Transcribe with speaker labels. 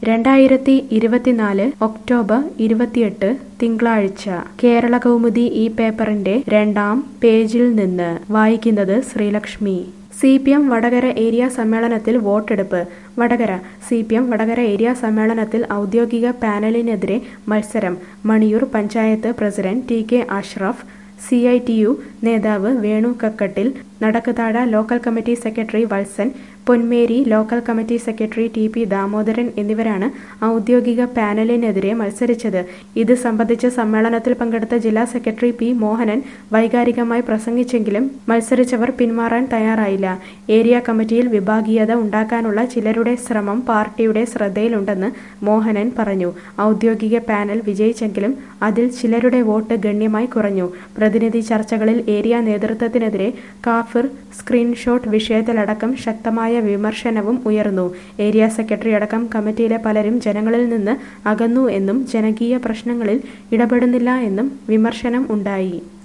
Speaker 1: രണ്ടായിരത്തി ഇരുപത്തിനാല് ഒക്ടോബർ ഇരുപത്തിയെട്ട് തിങ്കളാഴ്ച കേരള കൗമുദി ഈ പേപ്പറിന്റെ രണ്ടാം പേജിൽ നിന്ന് വായിക്കുന്നത് Sreelakshmi C P M Vadakara area സമ്മേളനത്തിൽ വോട്ടെടുപ്പ് Vadakara C P M Vadakara area സമ്മേളനത്തിൽ ഔദ്യോഗിക പാനലിനെതിരെ മത്സരം Maniyur panchayat president T K Ashraf C I T U നേതാവ് Venu Kakkattil Nadakkuthazha local committee secretary Valsan Ponmeri local committee secretary T P Damodaran എന്നിവരാണ് ഔദ്യോഗിക പാനലിനെതിരെ മത്സരിച്ചത് ഇത് സംബന്ധിച്ച് സമ്മേളനത്തിൽ പങ്കെടുത്ത ജില്ലാ സെക്രട്ടറി പി മോഹനൻ വൈകാരികമായി പ്രസംഗിച്ചെങ്കിലും മത്സരിച്ചവർ പിന്മാറാൻ തയ്യാറായില്ല ഏരിയ കമ്മിറ്റിയിൽ വിഭാഗീയത ഉണ്ടാക്കാനുള്ള ചിലരുടെ ശ്രമം പാർട്ടിയുടെ ശ്രദ്ധയിലുണ്ടെന്ന് മോഹനൻ പറഞ്ഞു ഔദ്യോഗിക പാനൽ വിജയിച്ചെങ്കിലും അതിൽ ചിലരുടെ വോട്ട് ഗണ്യമായി കുറഞ്ഞു പ്രതിനിധി ചർച്ചകളിൽ ഏരിയ നേതൃത്വത്തിനെതിരെ കാഫിർ സ്ക്രീൻഷോട്ട് വിഷയത്തിലടക്കം ശക്തമായ വിമർശനവും ഉയർന്നു ഏരിയ സെക്രട്ടറി അടക്കം കമ്മിറ്റിയിലെ പലരും ജനങ്ങളിൽ നിന്ന് അകന്നു എന്നും ജനകീയ പ്രശ്നങ്ങളിൽ ഇടപെടുന്നില്ല എന്നും വിമർശനം ഉണ്ടായി